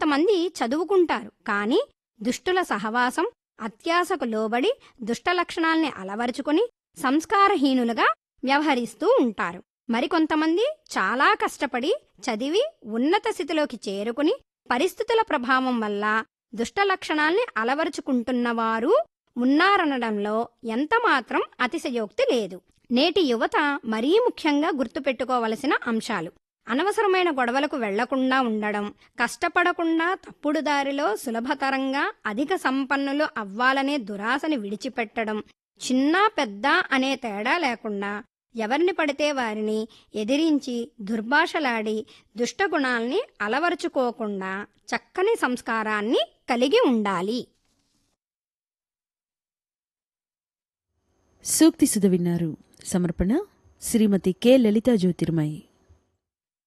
మరికొంతమంది చదువుకుంటారు కానీ దుష్టుల సహవాసం అత్యాశకు లోబడి దుష్ట లక్షణాల్ని అలవరుచుకుని సంస్కారహీనులుగా వ్యవహరిస్తూ ఉంటారు మరికొంతమంది చాలా కష్టపడి చదివి ఉన్నత స్థితిలోకి చేరుకుని పరిస్థితుల ప్రభావం వల్ల దుష్ట లక్షణాల్ని అలవరుచుకుంటున్నవారు ఉన్నారనడంలో ఎంతమాత్రం అతిశయోక్తి లేదు నేటి యువత మరీ ముఖ్యంగా గుర్తుపెట్టుకోవలసిన అంశాలు అనవసరమైన గొడవలకు వెళ్లకుండా ఉండడం కష్టపడకుండా తప్పుడు దారిలో సులభతరంగా అధిక సంపన్నులు అవ్వాలనే దురాశని విడిచిపెట్టడం చిన్న పెద్ద అనే తేడా లేకుండా ఎవరిని పడితే వారిని ఎదిరించి దుర్భాషలాడి దుష్టగుణాల్ని అలవరుచుకోకుండా చక్కని సంస్కారాన్ని కలిగి ఉండాలి సూక్తి సుధ విన్నారు సమర్పణ శ్రీమతి కె లలితా జ్యోతిర్మయి